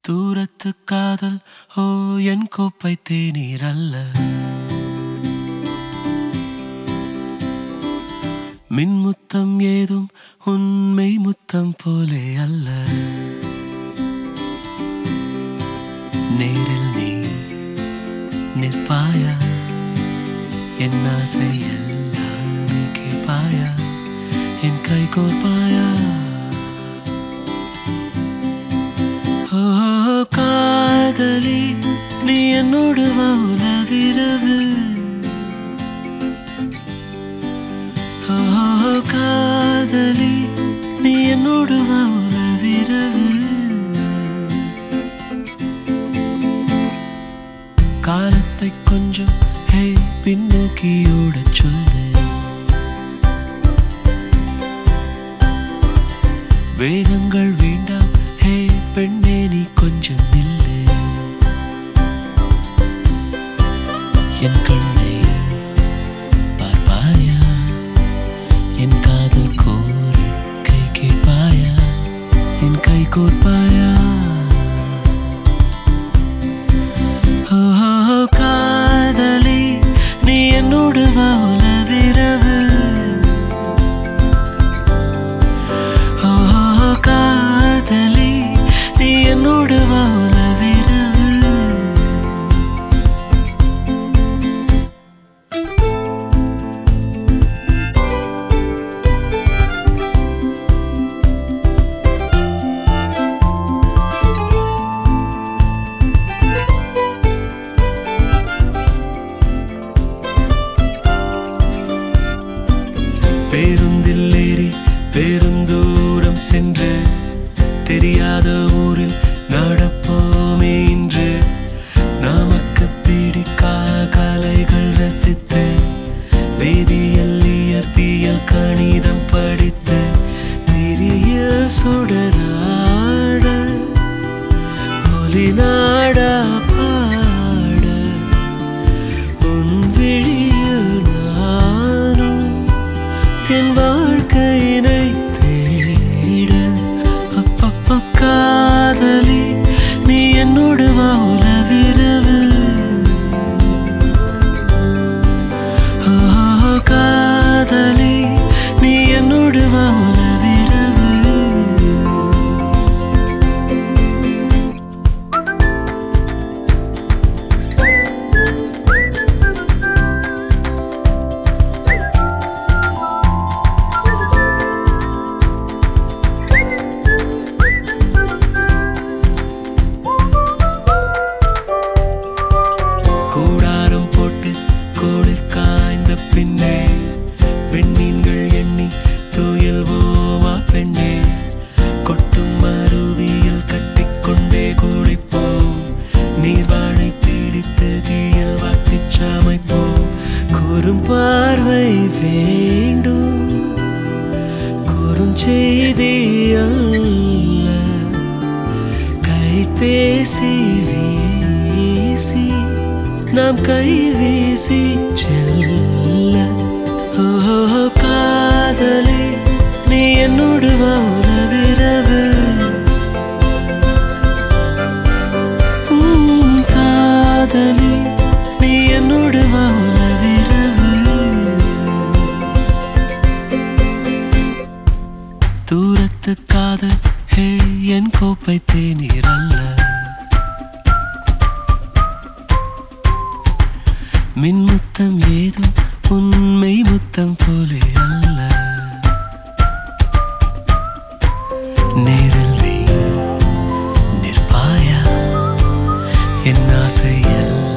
தூரத்து காதல் ஓ என் கோப்பை தேநீர் அல்ல மின்முத்தம் ஏதும் உண்மை முத்தம் போலே அல்ல நேரில் நீ நிற்பாயா என் ஆசை எல்லாமே கேட்பாயா என் கை கோர்ப்பாயா ஓ காதலி நீ என்னோடு வா உலவிரவு ஓ காதலி நீ என்னோடு வா உலவிரவு காலத்தை கொஞ்சம் ஹே பின்னோக்கி ஓடச் சொல்லு வேகங்கள் வேண்டாம் ஹே பெண்ணே நீ கொஞ்சம் நில்லு என் கண்ணை பார்ப்பாயா என் காதல் கோரிக்கை கேட்பாயா என் கை கோர்ப்பாயா ஓ காதலி நீ என்னோடு வா உலவிரவு ஓ காதலி நீ என்னோடு வா உலவிரவு பேருந்தில் ஏறி பெருந்தூரம் சென்று தெரியாத ஊரில் நடப்போமே இன்று நமக்கு பிடிக்கா கலைகள் ரசித்து வேதியியல் இயற்பியல் கணிதம் படித்து திரியில் சுடராட ஒலிநாடா பாட உன் விழியில் நானும் என் வாழ்க்கையினை தேட அப்பப்ப காதலி நீ என்னோடு வா உலவிரவு ஓ காதலி நீ என்னோடு வா உலவிரவு கூடாரம் போட்டு குளிர் காய்ந்த பின்னே விண்மீன்கள் எண்ணி துயில்வோமா பெண்ணே கொட்டும் அருவியில் கட்டிக்கொண்டே குளிப்போம் நீர்வாழை பிடித்து தீயில் வாட்டிச் சமைப்போம் கூறும் பார்வை வேண்டும் குறுஞ்செய்தி அல்ல கைபேசி வீசி நாம் கை வீசி செல்ல ஓ காதலி நீ என்னோடு வா உலவிரவு உம், காதலி நீ என்னோடு வா உலவிரவு தூரத்து காதல் ஹே என் கோப்பை தேநீர் அல்ல மின்முத்தம் ஏதும் உண்மை முத்தம் போலே அல்ல நேரில் நீ நிற்பாயா என் ஆசை எல்லாம்